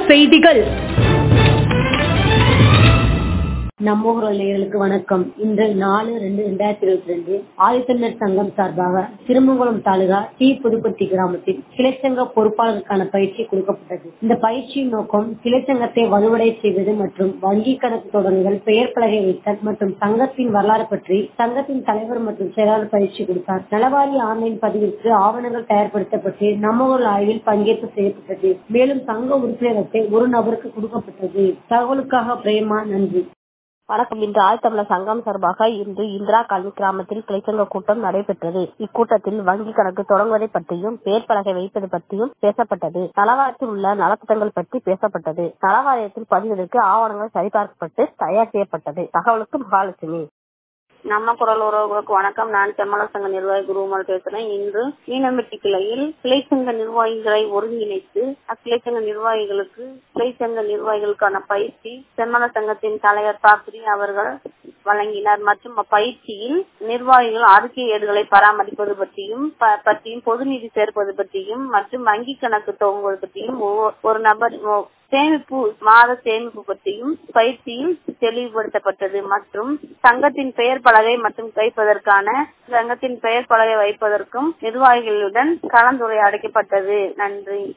செய்திகள் நம்ம ஊர் நேயர்களுக்கு வணக்கம் இன்று நாலு ரெண்டு ரெண்டாயிரத்தி இருபத்தி ரெண்டு ஆதித்தமிழர் சங்கம் சார்பாக திருமங்கலம் தாலுகா டி புதுப்பட்டி கிராமத்தில் கிளைச்சங்க பொறுப்பாளருக்கான பயிற்சி கொடுக்கப்பட்டது இந்த பயிற்சியின் நோக்கம் கிளைச்சங்கத்தை வலுவடை செய்வது மற்றும் வங்கி கணக்கு தொடங்குதல் பெயர் பலகை வைத்தல் மற்றும் சங்கத்தின் வரலாறு பற்றி சங்கத்தின் தலைவர் மற்றும் செயலாளர் பயிற்சி கொடுத்தார் நலவாரி ஆன்லைன் பதிவிற்கு ஆவணங்கள் தயார்படுத்தப்பட்டு நம்ம ஊர் ஆய்வில் பங்கேற்பு செய்யப்பட்டது மேலும் சங்க உறுப்பினர் அட்டை ஒரு நபருக்கு கொடுக்கப்பட்டது தகவலுக்காக பிரேமா நன்றி வணக்கம் இன்று ஆழ்த்தமிழர் சங்கம் சார்பாக இன்று இந்திரா காலனி கிராமத்தில் கிளைச்சங்க கூட்டம் நடைபெற்றது இக்கூட்டத்தில் வங்கி கணக்கு தொடங்குவதை பற்றியும் பேர் பலகை வைப்பது பற்றியும் பேசப்பட்டது நலவாரியத்தில் உள்ள நலத்திட்டங்கள் பற்றி பேசப்பட்டது நலவாரியத்தில் பதிவதற்கு ஆவணங்கள் சரிபார்க்கப்பட்டு தயார் செய்யப்பட்டது தகவலுக்கு மகாலட்சுமி நம்ம குரல் உறவுகளுக்கு வணக்கம் நான் செம்மல சங்க நிர்வாகி குருமல் பேசுறேன் இன்று மீனம்பட்டி கிளையில் கிளைச்சங்க நிர்வாகிகளை ஒருங்கிணைத்து அக்கிளைச்சங்க நிர்வாகிகளுக்கு கிளைச்சங்க நிர்வாகிகளுக்கான பயிற்சி செம்மல சங்கத்தின் தலைவர் பாக்ரி அவர்கள் வழங்கினார் மற்றும் அப்பயிற்சியில் நிர்வாகிகள் அறிக்கை ஏடுகளை பராமரிப்பது பற்றியும் பற்றியும் பொது நிதி சேர்ப்பது பற்றியும் மற்றும் வங்கி கணக்கு துவங்குவது பற்றியும் ஒரு நபர் சேமிப்பு மாத சேமிப்பு பற்றியும் பயிற்சியில் தெளிவுபடுத்தப்பட்டது மற்றும் சங்கத்தின் பெயர் பலகை மற்றும் வைப்பதற்கான சங்கத்தின் பெயர் பலகை வைப்பதற்கும் நிர்வாகிகளுடன் கலந்துரையாடப்பட்டது நன்றி